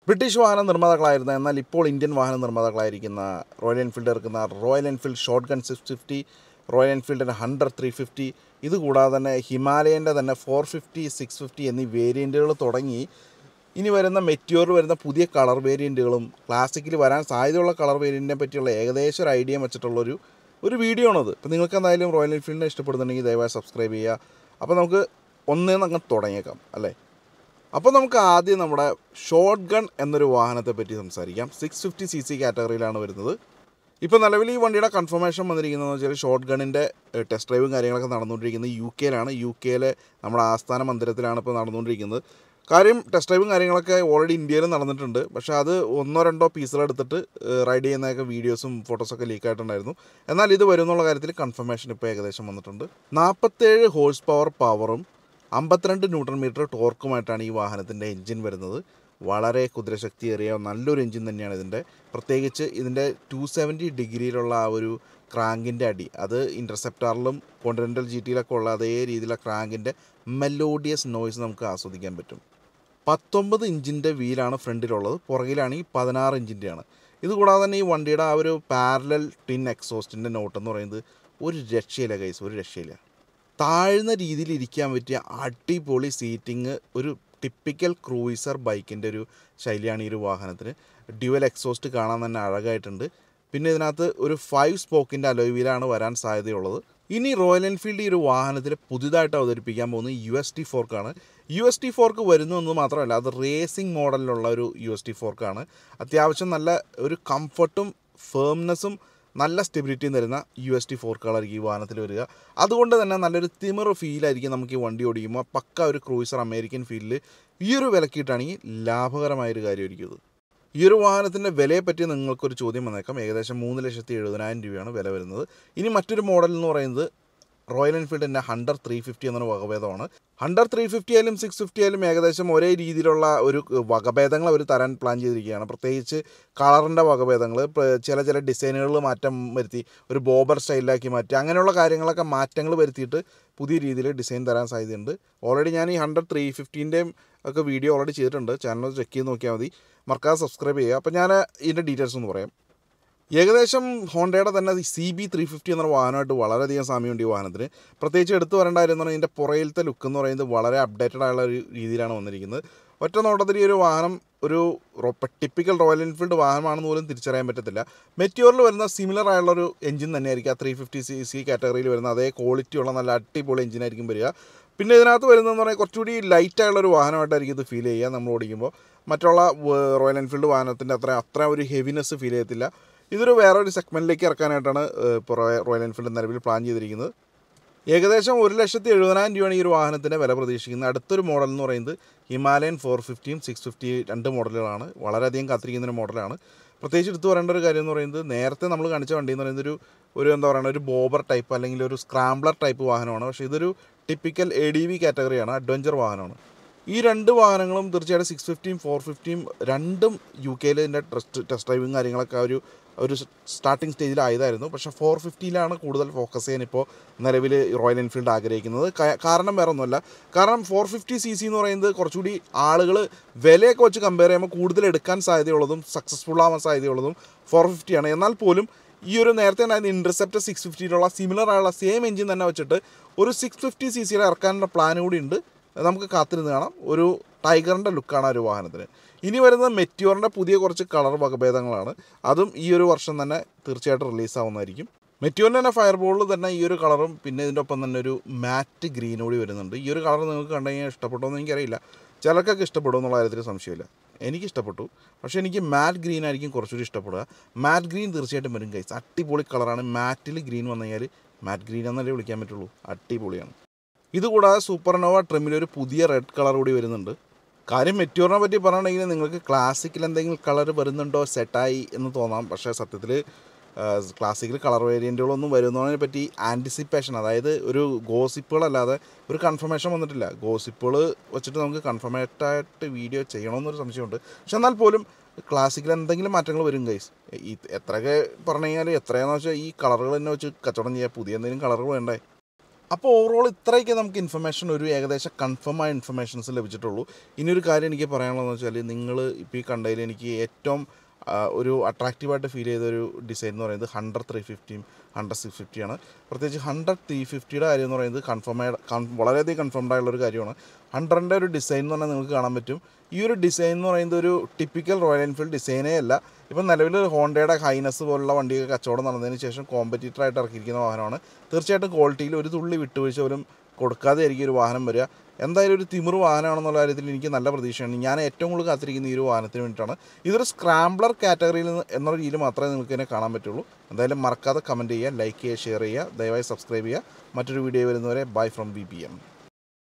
British വാഹന നിർമ്മാതാക്കളായിരുന്ന എന്നാൽ ഇപ്പോൾ ഇന്ത്യൻ വാഹന നിർമ്മാതാക്കളായിരിക്കുന്ന റോയൽ എൻഫീൽഡ് ഇറക്കുന്ന Royal Enfield shotgun six fifty Royal എൻഫീൽഡിൻ്റെ ഹൺഡ്രഡ് ത്രീ ഫിഫ്റ്റി ഇതുകൂടാതെ തന്നെ ഹിമാലയൻ്റെ തന്നെ ഫോർ ഫിഫ്റ്റി സിക്സ് ഫിഫ്റ്റി എന്നീ വേരിയൻറ്റുകൾ തുടങ്ങി ഇനി വരുന്ന മെറ്റ്യോറിൽ വരുന്ന പുതിയ കളർ വേരിയൻറ്റുകളും ക്ലാസിക്കിൽ വരാൻ സാധ്യതയുള്ള കളർ വേരിയൻറ്റിനെ പറ്റിയുള്ള ഏകദേശം ഒരു ഐഡിയ വെച്ചിട്ടുള്ളൊരു ഒരു വീഡിയോ ആണത് അപ്പോൾ നിങ്ങൾക്ക് എന്തായാലും റോയൽ എൻഫീൽഡിനെ ഇഷ്ടപ്പെടുന്നുണ്ടെങ്കിൽ ദയവായി സബ്സ്ക്രൈബ് ചെയ്യുക അപ്പോൾ നമുക്ക് ഒന്നേന്ന് അങ്ങ് തുടങ്ങിയേക്കാം അല്ലേ അപ്പോൾ നമുക്ക് ആദ്യം നമ്മുടെ ഷോർട്ട് ഗൺ എന്നൊരു വാഹനത്തെ പറ്റി സംസാരിക്കാം സിക്സ് ഫിഫ്റ്റി സി സി കാറ്റഗറിയിലാണ് വരുന്നത് ഇപ്പോൾ നിലവിൽ ഈ വണ്ടിയുടെ കൺഫർമേഷൻ വന്നിരിക്കുന്നതെന്ന് വെച്ചാൽ ഷോർട്ട് ഗണ്ണിൻ്റെ ടെസ്റ്റ് ഡ്രൈവും കാര്യങ്ങളൊക്കെ നടന്നുകൊണ്ടിരിക്കുന്നത് യു കെയിലാണ് യു കെയിലെ നമ്മുടെ ആസ്ഥാന മന്ദിരത്തിലാണ് ഇപ്പോൾ നടന്നുകൊണ്ടിരിക്കുന്നത് കാര്യം ടെസ്റ്റ് ഡ്രൈവും കാര്യങ്ങളൊക്കെ ഓൾറെഡി ഇന്ത്യയിൽ നടന്നിട്ടുണ്ട് പക്ഷേ അത് ഒന്നോ രണ്ടോ പീസുകൾ എടുത്തിട്ട് റൈഡ് ചെയ്യുന്നതൊക്കെ വീഡിയോസും ഫോട്ടോസൊക്കെ ലീക്ക് ആയിട്ടുണ്ടായിരുന്നു എന്നാൽ ഇത് വരും എന്നുള്ള കാര്യത്തിൽ കൺഫർമേഷൻ ഇപ്പോൾ ഏകദേശം വന്നിട്ടുണ്ട് നാൽപ്പത്തേഴ് ഹോഴ്സ് പവർ പവറും അമ്പത്തിരണ്ട് ന്യൂട്രൺ മീറ്റർ ടോർക്കുമായിട്ടാണ് ഈ വാഹനത്തിൻ്റെ എൻജിൻ വരുന്നത് വളരെ കുതിരശക്തിയേറിയ നല്ലൊരു എൻജിൻ തന്നെയാണ് ഇതിൻ്റെ പ്രത്യേകിച്ച് ഇതിൻ്റെ ടു സെവൻറ്റി ഡിഗ്രിയിലുള്ള ആ ഒരു ക്രാങ്കിൻ്റെ അടി അത് ഇൻ്റർസെപ്റ്റാറിലും കോണ്ടിനെൻ്റൽ ജി ടിയിലൊക്കെ ഉള്ള അതേ രീതിയിലുള്ള ക്രാങ്കിൻ്റെ മെലോഡിയസ് നോയ്സ് നമുക്ക് ആസ്വദിക്കാൻ പറ്റും പത്തൊമ്പത് ഇഞ്ചിൻ്റെ വീലാണ് ഫ്രണ്ടിലുള്ളത് പുറകിലാണെങ്കിൽ പതിനാറ് ഇഞ്ചിൻ്റെയാണ് ഇതുകൂടാതെ തന്നെ ഈ വണ്ടിയുടെ ആ ഒരു പാരലൽ ടിൻ എക്സോസ്റ്റിൻ്റെ നോട്ട് എന്ന് പറയുന്നത് ഒരു രക്ഷയില്ല കൈസ് ഒരു രക്ഷയില്ല താഴ്ന്ന രീതിയിൽ ഇരിക്കാൻ പറ്റിയ അടിപൊളി സീറ്റിംഗ് ഒരു ടിപ്പിക്കൽ ക്രൂയിസർ ബൈക്കിൻ്റെ ഒരു ശൈലിയാണ് ഈ ഒരു വാഹനത്തിന് ഡ്യുവൽ എക്സോസ്റ്റ് കാണാൻ തന്നെ അഴകായിട്ടുണ്ട് പിന്നെ ഇതിനകത്ത് ഒരു ഫൈവ് സ്പോക്കിൻ്റെ അലോയിലാണ് വരാൻ സാധ്യതയുള്ളത് ഇനി റോയൽ എൻഫീൽഡ് ഈ ഒരു വാഹനത്തിൽ പുതിയതായിട്ട് അവതരിപ്പിക്കാൻ പോകുന്നത് യു എസ് ടി ഫോർക്കാണ് യു എസ് ടി ഫോർക്ക് വരുന്നു എന്ന് മാത്രമല്ല അത് റേസിംഗ് മോഡലിലുള്ള ഒരു യു എസ് ടി ഫോർക്കാണ് അത്യാവശ്യം നല്ല ഒരു കംഫർട്ടും ഫേംനെസ്സും നല്ല സ്റ്റെബിലിറ്റിയും തരുന്ന യു എസ് ടി ഫോർക്കുകളായിരിക്കും ഈ വാഹനത്തിൽ വരിക അതുകൊണ്ട് തന്നെ നല്ലൊരു തിമിർ ഫീലായിരിക്കും നമുക്ക് ഈ വണ്ടി ഓടിക്കുമ്പോൾ പക്ക ഒരു ക്രൂയിസർ അമേരിക്കൻ ഫീൽഡിൽ ഈ ഒരു വിലക്കിയിട്ടാണെങ്കിൽ ലാഭകരമായൊരു കാര്യമായിരിക്കും ഇത് ഈ ഒരു വാഹനത്തിൻ്റെ വിലയെപ്പറ്റി നിങ്ങൾക്കൊരു ചോദ്യം വന്നേക്കാം ഏകദേശം മൂന്ന് ലക്ഷത്തി എഴുപതിനായിരം രൂപയാണ് വില വരുന്നത് ഇനി മറ്റൊരു മോഡൽ എന്ന് പറയുന്നത് റോയൽ എൻഫീൽഡിൻ്റെ ഹണ്ടർ ത്രീ ഫിഫ്റ്റി എന്നൊരു വകഭേദമാണ് ഹണ്ടർ ത്രീ ഫിഫ്റ്റി ആയാലും സിക്സ് ഫിഫ്റ്റി ആയാലും ഏകദേശം ഒരേ രീതിയിലുള്ള ഒരു വകഭേദങ്ങൾ അവർ തരാൻ പ്ലാൻ ചെയ്തിരിക്കുകയാണ് പ്രത്യേകിച്ച് കളറിൻ്റെ വകഭേദങ്ങൾ ചില ചില ഡിസൈനുകളിൽ മാറ്റം വരുത്തി ഒരു ബോബർ സ്റ്റൈലിലാക്കി മാറ്റി അങ്ങനെയുള്ള കാര്യങ്ങളൊക്കെ മാറ്റങ്ങൾ വരുത്തിയിട്ട് പുതിയ രീതിയിൽ ഡിസൈൻ തരാൻ സാധ്യതയുണ്ട് ഓൾറെഡി ഞാൻ ഈ ഹൺഡ്രഡ് ത്രീ ഫിഫ്റ്റീൻ്റെയും ഒക്കെ വീഡിയോ ഓൾറെഡി ചെയ്തിട്ടുണ്ട് ചാനൽ ചെക്ക് ചെയ്ത് നോക്കിയാൽ മതി മറക്കാതെ സബ്സ്ക്രൈബ് ചെയ്യുക അപ്പോൾ ഞാൻ ഇതിൻ്റെ ഡീറ്റെയിൽസ് ഒന്ന് പറയാം ഏകദേശം ഹോണ്ടയുടെ തന്നെ സി ബി ത്രീ ഫിഫ്റ്റി എന്ന വാഹനമായിട്ട് വളരെയധികം സാമ്യമുണ്ട് ഈ വാഹനത്തിന് പ്രത്യേകിച്ച് എടുത്തു വരേണ്ടായിരുന്നു പറഞ്ഞാൽ ഇതിൻ്റെ പുറയിലത്തെ ലുക്ക് എന്ന് പറയുന്നത് വളരെ അപ്ഡേറ്റഡ് ആയുള്ള ഒരു രീതിയിലാണ് വന്നിരിക്കുന്നത് ഒറ്റ നോട്ടത്തിൽ ഈ ഒരു വാഹനം ഒരു ടിപ്പിക്കൽ റോയൽ എൻഫീൽഡ് വാഹനമാണെന്ന് പോലും തിരിച്ചറിയാൻ പറ്റത്തില്ല മെറ്റ്യോറിൽ വരുന്ന സിമിലർ ആയുള്ള ഒരു എഞ്ചിൻ തന്നെയായിരിക്കും ആ ത്രീ ഫിഫ്റ്റി സി സി കാറ്റഗറിയിൽ വരുന്ന അതേ ക്വാളിറ്റിയുള്ള നല്ല അടിപൊളി എഞ്ചിനായിരിക്കും വരിക പിന്നെ ഇതിനകത്ത് വരുന്നതെന്ന് പറഞ്ഞാൽ കുറച്ചുകൂടി ലൈറ്റ് ആയുള്ള ഒരു വാഹനമായിട്ടായിരിക്കും ഇത് ഫീൽ ചെയ്യുക നമ്മൾ ഓടിക്കുമ്പോൾ മറ്റുള്ള റോയൽ എൻഫീൽഡ് വാഹനത്തിൻ്റെ അത്ര അത്ര ഒരു ഹെവിനെസ് ഫീൽ ചെയ്യത്തില്ല ഇതൊരു വേറൊരു സെഗ്മെൻറ്റിലേക്ക് ഇറക്കാനായിട്ടാണ് ഇപ്പോൾ റോയൽ എൻഫീൽഡ് നിലവിൽ പ്ലാൻ ചെയ്തിരിക്കുന്നത് ഏകദേശം ഒരു ലക്ഷത്തി എഴുപതിനായിരം രൂപയാണ് ഈ ഒരു വാഹനത്തിൻ്റെ വില പ്രതീക്ഷിക്കുന്നത് അടുത്തൊരു മോഡൽ എന്ന് പറയുന്നത് ഹിമാലയൻ ഫോർ ഫിഫ്റ്റിയും സിക്സ് ഫിഫ്റ്റി രണ്ട് മോഡലുകളാണ് വളരെയധികം കാത്തിരിക്കുന്ന ഒരു മോഡലാണ് പ്രത്യേകിച്ച് എടുത്തു പറയേണ്ട ഒരു കാര്യം എന്ന് പറയുന്നത് നേരത്തെ നമ്മൾ കാണിച്ച വണ്ടി എന്ന് പറയുന്നത് ഒരു ഒരു എന്താ പറയുക ഒരു ബോബർ ടൈപ്പ് അല്ലെങ്കിൽ ഒരു സ്ക്രാംബ്ലർ ടൈപ്പ് വാഹനമാണ് പക്ഷേ ഇതൊരു ടിപ്പിക്കൽ എ ഡി വി കാറ്റഗറിയാണ് അഡ്വഞ്ചർ വാഹനമാണ് ഈ രണ്ട് വാഹനങ്ങളും തീർച്ചയായിട്ടും സിക്സ് ഫിഫ്റ്റിയും ഫോർ ഫിഫ്റ്റിയും രണ്ടും യു കെയിൽ ഇതിൻ്റെ ടെസ്റ്റ് ടെസ്റ്റ് ഡ്രൈവും കാര്യങ്ങളൊക്കെ ഒരു ഒരു സ്റ്റാർട്ടിംഗ് സ്റ്റേജിലായതായിരുന്നു പക്ഷേ ഫോർ ഫിഫ്റ്റിയിലാണ് കൂടുതൽ ഫോക്കസ് ചെയ്യാൻ ഇപ്പോൾ നിലവിൽ റോയൽ എൻഫീൽഡ് ആഗ്രഹിക്കുന്നത് കാരണം വേറെ ഒന്നുമല്ല കാരണം ഫോർ ഫിഫ്റ്റി സി സി എന്ന് പറയുന്നത് കുറച്ചുകൂടി ആളുകൾ വിലയൊക്കെ വെച്ച് കമ്പയർ ചെയ്യുമ്പോൾ കൂടുതൽ എടുക്കാൻ സാധ്യതയുള്ളതും സക്സസ്ഫുൾ ആവാൻ സാധ്യതയുള്ളതും ഫോർ ഫിഫ്റ്റിയാണ് എന്നാൽ പോലും ഈ ഒരു നേരത്തെ ഉണ്ടായിരുന്ന ഇൻ്റർസെപ്റ്റർ സിക്സ് ഫിഫ്റ്റിയിലുള്ള സിമിലർ ആയുള്ള സെയിം എഞ്ചിൻ തന്നെ വെച്ചിട്ട് ഒരു സിക്സ് ഫിഫ്റ്റി സി സിയിൽ ഇറക്കാനുള്ള പ്ലാൻ കൂടി ഉണ്ട് നമുക്ക് കാത്തിരുന്ന് കാണാം ഒരു ടൈഗറിൻ്റെ ലുക്കാണ് ആ ഒരു വാഹനത്തിന് ഇനി വരുന്നത് മെറ്റ്യോറിൻ്റെ പുതിയ കുറച്ച് കളർ വകഭേദങ്ങളാണ് അതും ഈ ഒരു വർഷം തന്നെ തീർച്ചയായിട്ടും റിലീസാവുന്നതായിരിക്കും മെറ്റ്യോറിൻ്റെ തന്നെ ഫയർ ബോളിൽ തന്നെ ഈ ഒരു കളറും പിന്നെ ഇതിൻ്റെ ഒപ്പം തന്നെ ഒരു മാറ്റ് ഗ്രീൻ കൂടി വരുന്നുണ്ട് ഈ ഒരു കളർ നിങ്ങൾക്ക് കണ്ടു കഴിഞ്ഞാൽ ഇഷ്ടപ്പെട്ടോ എന്ന് എനിക്കറിയില്ല ചിലർക്കൊക്കെ ഇഷ്ടപ്പെടും എന്നുള്ള കാര്യത്തിൽ സംശയമില്ല എനിക്ക് ഇഷ്ടപ്പെട്ടു പക്ഷേ എനിക്ക് മാറ്റ് ഗ്രീൻ ആയിരിക്കും കുറച്ചുകൂടി ഇഷ്ടപ്പെടുക മാറ്റ് ഗ്രീൻ തീർച്ചയായിട്ടും വരും കൈസ് അടിപൊളി കളറാണ് മാറ്റിൽ ഗ്രീൻ വന്നു കഴിഞ്ഞാൽ മാറ്റ് ഗ്രീൻ എന്നല്ലേ വിളിക്കാൻ പറ്റുള്ളൂ അടിപൊളിയാണ് ഇതുകൂടാതെ സൂപ്പർനോവ ട്രിമ്മിൽ ഒരു പുതിയ റെഡ് കളർ കൂടി വരുന്നുണ്ട് കാര്യം മെറ്റ്യൂറിനെ പറ്റി പറയുകയാണെങ്കിൽ നിങ്ങൾക്ക് ക്ലാസിക്കിൽ എന്തെങ്കിലും കളർ വരുന്നുണ്ടോ സെറ്റായി എന്ന് തോന്നാം പക്ഷേ സത്യത്തിൽ ക്ലാസിക്കൽ കളർ വേരിയൻറ്റുകളൊന്നും വരുന്നതിനെ പറ്റി ആൻറ്റിസിപ്പേഷൻ അതായത് ഒരു ഗോസിപ്പുകളല്ലാതെ ഒരു കൺഫർമേഷൻ വന്നിട്ടില്ല ഗോസിപ്പുകൾ വെച്ചിട്ട് നമുക്ക് കൺഫർമേറ്റായിട്ട് വീഡിയോ ചെയ്യണമെന്നൊരു സംശയമുണ്ട് പക്ഷെ എന്നാൽ പോലും ക്ലാസിക്കിൽ എന്തെങ്കിലും മാറ്റങ്ങൾ വരും ഗൈസ് ഈ എത്രയൊക്കെ പറഞ്ഞു കഴിഞ്ഞാൽ എത്രയാണെന്ന് വെച്ചാൽ ഈ കളറുകൾ തന്നെ വെച്ച് കച്ചവടം ചെയ്യാം പുതിയ എന്തെങ്കിലും കളറുകൾ വേണ്ടേ അപ്പോൾ ഓവറോൾ ഇത്രയൊക്കെ നമുക്ക് ഇൻഫർമേഷൻ ഒരു ഏകദേശം കൺഫേം ആയ ഇൻഫർമേഷൻസ് ലഭിച്ചിട്ടുള്ളൂ ഇനി ഒരു കാര്യം എനിക്ക് പറയാനുള്ളതെന്ന് വെച്ചാൽ നിങ്ങൾ ഇപ്പോൾ ഈ കണ്ടതിൽ എനിക്ക് ഏറ്റവും ആ, ഒരു അട്രാക്റ്റീവായിട്ട് ഫീൽ ചെയ്ത ഒരു ഡിസൈൻ എന്ന് പറയുന്നത് ഹൺഡ്രഡ് ത്രീ ഫിഫ്റ്റിയും ഹൺഡ്രഡ് സിക്സ് ഫിഫ്റ്റിയാണ് പ്രത്യേകിച്ച് ഹൺഡ്രഡ് ത്രീ ഫിഫ്റ്റിയുടെ കാര്യം എന്ന് പറയുന്നത് കൺഫേം വളരെയധികം കൺഫേംഡ് ആയുള്ള ഒരു കാര്യമാണ് ഹൺഡ്രഡിൻ്റെ ഒരു ഡിസൈൻ എന്ന് പറഞ്ഞാൽ നിങ്ങൾക്ക് കാണാൻ പറ്റും ഈ ഒരു ഡിസൈൻ എന്ന് പറയുന്നത് ഒരു ടിപ്പിക്കൽ റോയൽ എൻഫീൽഡ് ഡിസൈനേ അല്ല ഇപ്പം നിലവിൽ ഹോണ്ടയുടെ ഹൈനസ് പോലുള്ള വണ്ടിയൊക്കെ കച്ചവടം നടന്നതിന് ശേഷം കോമ്പറ്റീറ്റർ ആയിട്ട് ഇറക്കിയിരിക്കുന്ന വാഹനമാണ് തീർച്ചയായിട്ടും ക്വാളിറ്റിയിൽ ഒരു തുള്ളി വിട്ടുവീഴ്ച പോലും കൊടുക്കാതെ ആയിരിക്കും ഒരു വാഹനം വരിക എന്തായാലും ഒരു തിമിറ് വാഹനമാണെന്നുള്ള കാര്യത്തിൽ എനിക്ക് നല്ല പ്രതീക്ഷയാണ് ഞാൻ ഏറ്റവും കൂടുതൽ കാത്തിരിക്കുന്ന ഈ ഒരു വാഹനത്തിന് വേണ്ടിയിട്ടാണ് ഇതൊരു സ്ക്രാംബ്ലർ കാറ്റഗറിയിൽ നിന്ന് എന്നുള്ള രീതിയിൽ മാത്രമേ നിങ്ങൾക്ക് ഇതിനെ കാണാൻ പറ്റുള്ളൂ എന്തായാലും മറക്കാതെ കമൻറ്റ് ചെയ്യുക ലൈക്ക് ചെയ്യുക ഷെയർ ചെയ്യുക ദയവായി സബ്സ്ക്രൈബ് ചെയ്യുക മറ്റൊരു വീഡിയോ വരുന്നവരെ bye from B P M